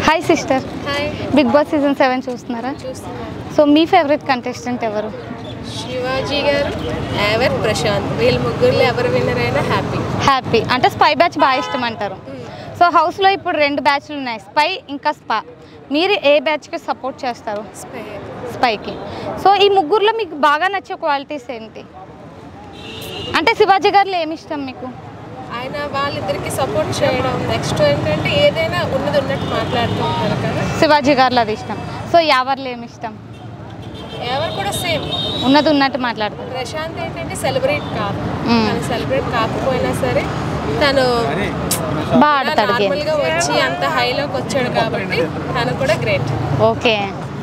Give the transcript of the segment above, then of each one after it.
Hi sister hi Bigg Boss season seven చూస్తున్నారా చూస్తున్నాను so మీ favourite contestant ఎవరు శివాజీ గారు ఎవర్ ప్రశాంత్ వీళ్ళ ముగ్గురులో ఎవరు విన్నర్ అయినా హ్యాపీ హ్యాపీ అంటే స్పై బ్యాచ్ బాగా ఇష్టం అంటారు సో హౌస్లో ఇప్పుడు రెండు బ్యాచ్లు ఉన్నాయి స్పై ఇంకా స్పా మీరు ఏ బ్యాచ్కి సపోర్ట్ చేస్తారు స్పైకి సో ఈ ముగ్గురులో మీకు బాగా నచ్చే క్వాలిటీస్ ఏంటి అంటే శివాజీ గారిలో ఏమి ఇష్టం మీకు ఆయన వాళ్ళిద్దరికి సపోర్ట్ చేయడం నెక్స్ట్ ఏంటంటే ఏదైనా ఉన్నది ఉన్నట్టు మాట్లాడుతూ ఉంటారు కదా శివాజీ గారిలో అది ఇష్టం సో యావర్లో ఏమి ఇష్టం ఎవరు కూడా సేమ్ ఉన్నది ఉన్నట్టు మాట్లాడతారు ప్రశాంత్ ఏంటంటే సెలబ్రేట్ కాదు మ్మ్. తను సెలబ్రేట్ కాకపోయినా సరే తను బాగా ఆడతాడు గేమ్ నార్మల్గా వచ్చి అంత హైలోకి వచ్చాడు కాబట్టి తను కూడా great okay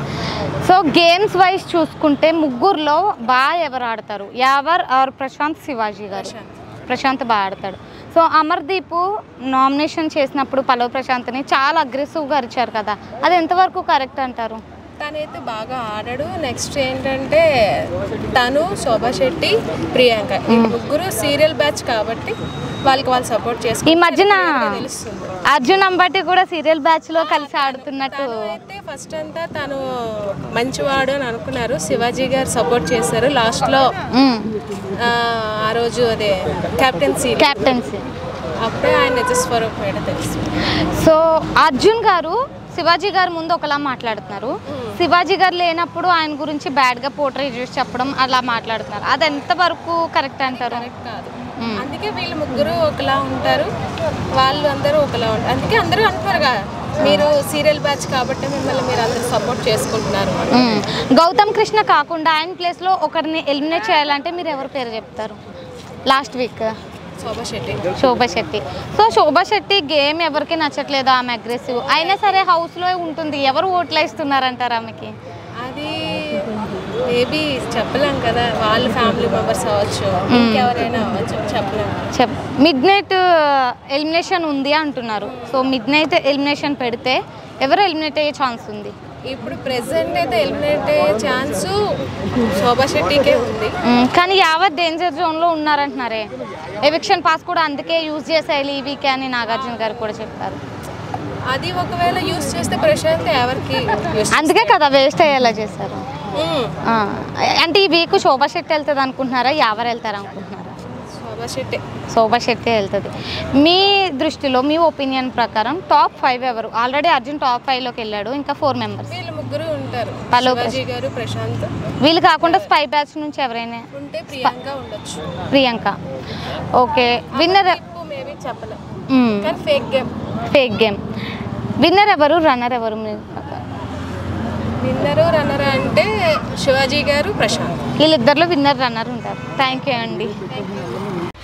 so games wise చూసుకుంటే ముగ్గురులో బాగా ఎవరు ఆడతారు యావర్ ఆర్ ప్రశాంత్ శివాజీ గారు ప్రశాంత్. ప్రశాంత్ బాగా ఆడతాడు సో అమర్దీప్ నామినేషన్ చేసినప్పుడు పల్లవ్ ప్రశాంత్ని చాలా అగ్రెసివ్గా అరిచారు కదా అది ఎంతవరకు కరెక్ట్ అంటారు తనైతే బాగా ఆడాడు నెక్స్ట్ ఏంటంటే తను శోభా శెట్టి ప్రియాంక ఈ ముగ్గురు సీరియల్ బ్యాచ్ కాబట్టి వాళ్ళకి వాళ్ళు సపోర్ట్ ఈ చేసుకుంటే మధ్యన తెలుస్తుంది అర్జున్ అంబటి కూడా సీరియల్ బ్యాచ్లో కలిసి ఆడుతున్నట్టు తను అయితే ఫస్ట్ అంతా తను మంచివాడు అని అనుకున్నారు శివాజీ గారు సపోర్ట్ చేశారు లాస్ట్లో మ్మ్. ఆ రోజు అదే కెప్టెన్సీ క్యాప్టెన్సీ అప్పుడే ఆయన నిజస్వరూపం ఏంటో తెలుసు సో అర్జున్ గారు శివాజీ గారు ముందు ఒకలా మాట్లాడుతున్నారు శివాజీ గారు లేనప్పుడు ఆయన గురించి బ్యాడ్గా పోర్ట్రేట్ చేసి చెప్పడం అలా మాట్లాడుతున్నారు అది ఎంతవరకు కరెక్ట్ అంటారు కరెక్ట్ కాదు మ్మ్. అందుకే వీళ్ళు ముగ్గురు ఒకలా ఉంటారు వాళ్ళు అందరూ ఒకలా ఉంటారు అందుకే అందరూ అంటున్నారు కదా మీరు సీరియల్ బ్యాచ్ కాబట్టి మిమ్మల్ని మీరు అందరూ సపోర్ట్ చేసుకుంటున్నారు అని. మ్మ్. గౌతమ్ కృష్ణ కాకుండా ఆయన ప్లేస్లో ఒకరిని ఎలిమినేట్ చేయాలంటే మీరు ఎవరి పేరు చెప్తారు last week Shobha Shetty Shobha Shetty so Shobha Shetty game ఎవరికి నచ్చట్లేదు ఆమె అగ్రెసివ్ అయినా సరే హౌస్లో ఉంటుంది ఎవరు ఓట్లు వేస్తున్నారంటారు ఆమెకి అది మేబీ చెప్పలేం కదా వాళ్ళ ఫ్యామిలీ మెంబర్స్ అవ్వచ్చు ఇంకెవరైనా అవ్వచ్చు చెప్పలేం చెప్ మిడ్ నైట్ ఎలిమినేషన్ ఉంది అంటున్నారు సో మిడ్ నైట్ ఎలిమినేషన్ పెడితే ఎవరు ఎలిమినేట్ అయ్యే ఛాన్స్ ఉంది ఇప్పుడు ప్రెసెంట్ అయితే ఎలిమినేట్ అయ్యే ఛాన్స్ శోభా శెట్టికే ఉంది మ్మ్. కానీ యావత్ డేంజర్ జోన్లో ఉన్నారంటున్నారే ఎవిక్షన్ పాస్ కూడా అందుకే యూజ్ చేసేయాలి ఈ వీకే అని నాగార్జున గారు కూడా చెప్పారు అది ఒకవేళ యూస్ చేస్తే ప్రశాంత్ ఎవరికి use- అందుకే కదా వేస్ట్ అయ్యేలా చేశారు మ్మ్. ఆ, అంటే ఈ వీక్ శోభా శెట్టి వెళ్తుంది అనుకుంటున్నారా యావర్ వెళ్తారు అనుకుంటున్నారా శోభా శెట్టి శోభా శెట్టి వెళ్తుంది మీ దృష్టిలో మీ ఒపీనియన్ ప్రకారం టాప్ ఫైవ్ ఎవరు ఆల్రెడీ అర్జున్ టాప్ ఫైవ్లోకి వెళ్ళాడు ఇంకా ఫోర్ మెంబర్స్ వీళ్ళు ముగ్గురు ఉంటారు పలో శివాజీ గారు ప్రశాంత్ వీళ్ళు కాకుండా స్పై బ్యాచ్ నుంచి ఎవరైనా ఉంటే ప్రియాంక ఉండొచ్చు ప్రియాంక ఓకే విన్నర్ మేబీ చెప్పలేం కానీ fake game fake game winner ఎవరు రన్నర్ ఎవరు మీ ప్రకారం? విన్నరు రన్నర్ అంటే శివాజీ గారు ప్రశాంత్ వీళ్ళిద్దరిలో విన్నర్ రన్నర్ ఉంటారు థ్యాంక్ యూ అండి థ్యాంక్ యూ